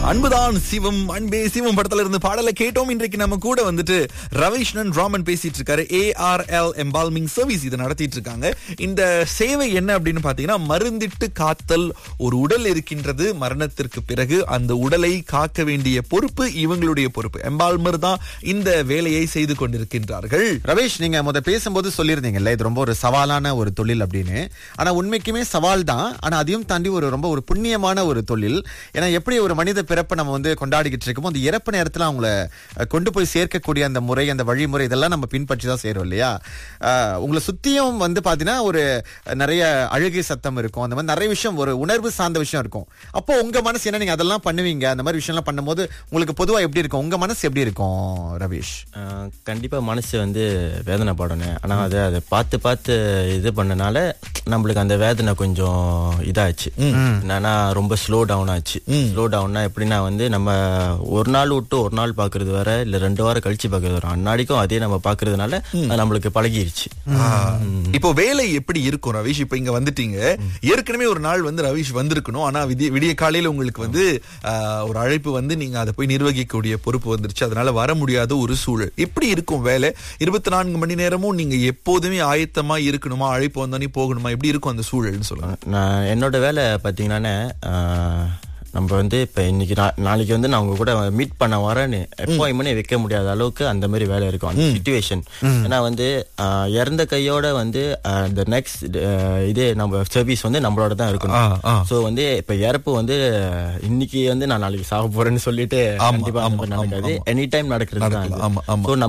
அன்புதான் சிவம் அன்பே சிவம் படத்துல இருந்து பாடலை கேட்டோம் இன்றைக்கு நம்ம கூட வந்துட்டு ரவிஷ்ணன் ராமன் பேசிட்டு இருக்காரு ஏஆர்எல் எம்பால்மிங் சர்வீஸ் இதை நடத்திட்டு இருக்காங்க இந்த சேவை என்ன அப்படின்னு பாத்தீங்கன்னா மருந்திட்டு காத்தல் ஒரு உடல் இருக்கின்றது மரணத்திற்கு பிறகு அந்த உடலை காக்க வேண்டிய பொறுப்பு இவங்களுடைய பொறுப்பு எம்பால்மர் தான் இந்த வேலையை செய்து கொண்டிருக்கின்றார்கள் ரமேஷ் நீங்க முத பேசும்போது சொல்லியிருந்தீங்கல்ல இது ரொம்ப ஒரு சவாலான ஒரு தொழில் அப்படின்னு ஆனா உண்மைக்குமே சவால் தான் ஆனா அதையும் தாண்டி ஒரு ரொம்ப ஒரு புண்ணியமான ஒரு தொழில் ஏன்னா எப்படி ஒரு மனித பிறப்பை நம்ம வந்து கொண்டாடிக்கிட்டு இருக்கோமோ அந்த இறப்பு நேரத்துல அவங்கள அஹ், கொண்டு போய் சேர்க்கக்கூடிய அந்த முறை அந்த வழிமுறை இதெல்லாம் நம்ம பின்பற்றி தான் செய்றோம் இல்லையா அஹ், உங்களை சுத்தியும் வந்து பாத்தீங்கன்னா ஒரு நிறைய அழுகை சத்தம் இருக்கும் அந்த மாதிரி நிறைய விஷயம் ஒரு உணர்வு சார்ந்த விஷயம் இருக்கும் அப்போ உங்க மனசு என்ன நீங்க அதெல்லாம் பண்ணுவீங்க அந்த மாதிரி விஷயம்லாம் பண்ணும்போது உங்களுக்கு பொதுவா எப்படி இருக்கும் உங்க மனசு எப்படி இருக்கும் ரவீஷ் ஆஹ் கண்டிப்பா மனசு வந்து வேதனைப்படணும் ஆனா அதை அதை பார்த்து பார்த்து இது பண்ணனால நம்மளுக்கு அந்த வேதனை கொஞ்சம் இதாச்சு என்னன்னா ரொம்ப ஸ்லோ டவுன் ஆச்சு ஸ்லோ டவுன்னா எப்படின்னா வந்து நம்ம ஒரு நாள் விட்டு ஒரு நாள் பாக்குறது வேற இல்ல ரெண்டு வாரம் கழிச்சு பாக்குறது வர அன்னாடிக்கும் அதே நம்ம பாக்குறதுனால அது நம்மளுக்கு பழகிருச்சு இப்போ வேலை எப்படி இருக்கும் ரவீஷ் இப்ப இங்க வந்துட்டீங்க ஏற்கனவே ஒரு நாள் வந்து ரவீஷ் வந்திருக்கணும் ஆனா விதிய விடிய காலையில உங்களுக்கு வந்து ஆஹ், ஒரு அழைப்பு வந்து நீங்க அதை போய் நிர்வகிக்கக்கூடிய பொறுப்பு வந்துருச்சு அதனால வர முடியாத ஒரு சூழல் எப்படி இருக்கும் வேலை இருபத்தி நான்கு மணி நேரமும் நீங்க எப்போதுமே ஆயத்தமா இருக்கணுமா அழைப்பு வந்தோடனே போகணுமா எப்படி இருக்கும் அந்த சூழல்னு சொல்லுங்க நான் என்னோட வேலை பார்த்தீங்கன்னா நம்ம வந்து இப்போ இன்னைக்கு நா- நாளைக்கு வந்து நான் உங்க கூட மீட் பண்ண வரேன்னு அப்பாயின்மெண்ட் வைக்க முடியாத அளவுக்கு அந்த மாதிரி வேலை இருக்கும் அந்த சுச்சுவேஷன் ஏன்னா வந்து ஆஹ், இறந்த கையோட வந்து இந்த நெக்ஸ்ட் இதே நம்ம சர்வீஸ் வந்து நம்மளோட தான் ஆ, ஆ. இருக்கணும் ஸோ வந்து இப்போ இறப்பு வந்து இன்னைக்கு வந்து நான் நாளைக்கு சாக போறேன்னு சொல்லிட்டு ஆமா, கண்டிப்பா அந்த ஆமா, மாதிரி நடக்காது ஆமா, எனி டைம் நடக்கிறது தான் நடக்கலாம். ஆமா, ஆமா. ஸோ